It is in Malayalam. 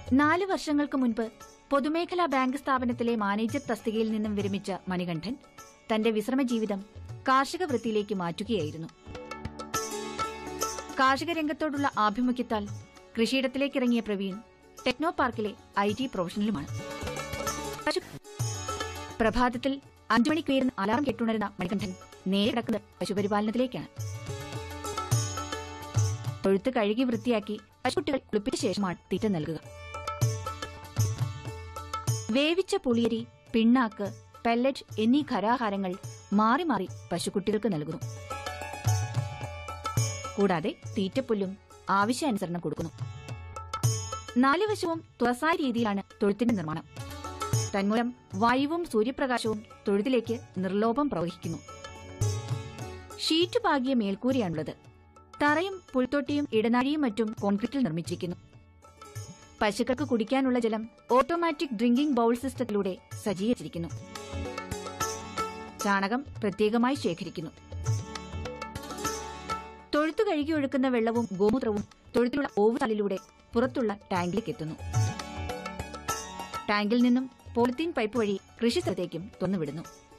നാല് വർഷങ്ങൾക്ക് മുൻപ് പൊതുമേഖലാ ബാങ്ക് സ്ഥാപനത്തിലെ മാനേജർ തസ്തികയിൽ നിന്നും വിരമിച്ച മണികണ്ഠൻ തന്റെ വിശ്രമ ജീവിതം കാർഷിക വൃത്തിയിലേക്ക് മാറ്റുകയായിരുന്നു കാർഷിക രംഗത്തോടുള്ള ആഭിമുഖ്യത്താൽ കൃഷിയിടത്തിലേക്കിറങ്ങിയ പ്രവീൺ ടെക്നോ പാർക്കിലെ ഐ ടി പ്രൊഫഷണലുമാണ് പശു- പ്രഭാതത്തിൽ അഞ്ചു മണിക്ക് ഉയരുന്ന അലാറം കെട്ടുണരുന്ന മണികണ്ഠൻ നേരെ കിടക്കുന്നത് പശുപരിപാലനത്തിലേക്കാണ് തൊഴുത്ത് കഴുകി വൃത്തിയാക്കി പശുക്കുട്ടികൾ കുളിപ്പിച്ച ശേഷമാണ് തീറ്റ നൽകുക വേവിച്ച പുളിയരി പിണ്ണാക്ക് പെല്ലറ്റ് എന്നീ ഖരാഹാരങ്ങൾ മാറി മാറി പശുക്കുട്ടികൾക്ക് നൽകുന്നു കൂടാതെ തീറ്റപ്പുല്ലും ആവശ്യാനുസരണം കൊടുക്കുന്നു നാല് വശവും തുറസായ രീതിയിലാണ് തൊഴുത്തിന്റെ നിർമ്മാണം തന്മൂലം വായുവും സൂര്യപ്രകാശവും തൊഴുത്തിലേക്ക് നിർലോഭം പ്രവഹിക്കുന്നു ഷീറ്റ് പാകിയ മേൽക്കൂരയാണുള്ളത് തറയും പുൽത്തൊട്ടിയും ഇടനാഴിയും മറ്റും കോൺക്രീറ്റിൽ നിർമ്മിച്ചിരിക്കുന്നു പശുക്കൾക്ക് കുടിക്കാനുള്ള ജലം ഓട്ടോമാറ്റിക് ഡ്രിങ്കിംഗ് ബൗൾ സിസ്റ്റത്തിലൂടെ സജ്ജീകരിച്ചിരിക്കുന്നു ചാണകം പ്രത്യേകമായി ശേഖരിക്കുന്നു തൊഴുത്തു കഴുകി ഒഴുക്കുന്ന വെള്ളവും ഗോമൂത്രവും തൊഴുത്തിലുള്ള ഓവുചാലിലൂടെ പുറത്തുള്ള ടാങ്കിലേക്ക് എത്തുന്നു ടാങ്കിൽ നിന്നും പോളിത്തീൻ പൈപ്പ് വഴി കൃഷിസ്ഥലത്തേക്കും തുറന്നുവിടുന്നു